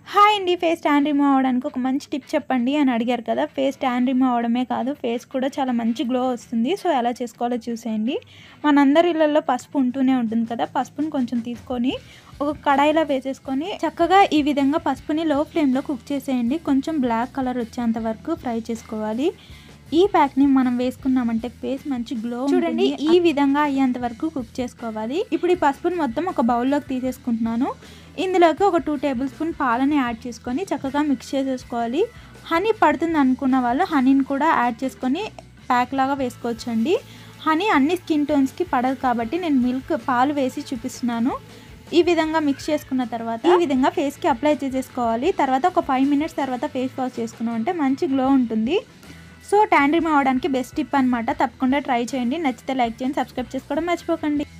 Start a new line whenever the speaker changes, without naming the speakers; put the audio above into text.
hi అండి face tan remove అవ్వడానికి ఒక మంచి టిప్ చెప్పండి అని అడిగారు కదా ఫేస్ ట్యాన్ రిమూవ్ అవ్వడమే కాదు ఫేస్ కూడా చాలా మంచి గ్లో వస్తుంది సో ఎలా చేసుకోవాలో చూసేయండి మనందరి ఇళ్ళల్లో పసుపు ఉంటూనే ఉంటుంది కదా పసుపుని కొంచెం తీసుకొని ఒక కడాయిలో వేసేసుకొని చక్కగా ఈ విధంగా పసుపుని లో ఫ్లేమ్లో కుక్ చేసేయండి కొంచెం బ్లాక్ కలర్ వచ్చేంత వరకు ఫ్రై చేసుకోవాలి ఈ ప్యాక్ని మనం వేసుకున్నామంటే ఫేస్ మంచి గ్లో చూడండి ఈ విధంగా అయ్యేంత వరకు కుక్ చేసుకోవాలి ఇప్పుడు ఈ పసుపుని మొత్తం ఒక బౌల్లోకి తీసేసుకుంటున్నాను ఇందులోకి ఒక టూ టేబుల్ స్పూన్ పాలని యాడ్ చేసుకొని చక్కగా మిక్స్ చేసేసుకోవాలి హనీ పడుతుంది అనుకున్న వాళ్ళు హనీని కూడా యాడ్ చేసుకొని ప్యాక్ లాగా వేసుకోవచ్చండి హనీ అన్ని స్కిన్ టోన్స్కి పడదు కాబట్టి నేను మిల్క్ పాలు వేసి చూపిస్తున్నాను ఈ విధంగా మిక్స్ చేసుకున్న తర్వాత ఈ విధంగా ఫేస్కి అప్లై చేసేసుకోవాలి తర్వాత ఒక ఫైవ్ మినిట్స్ తర్వాత ఫేస్ వాష్ చేసుకున్నాం అంటే మంచి గ్లో ఉంటుంది సో ట్యాన్ రిమూవ్ అవడానికి బెస్ట్ టిప్ అనమాట తప్పకుండా ట్రై చేయండి నచ్చితే లైక్ చేయండి సబ్స్క్రైబ్ చేసుకోవడం మర్చిపోకండి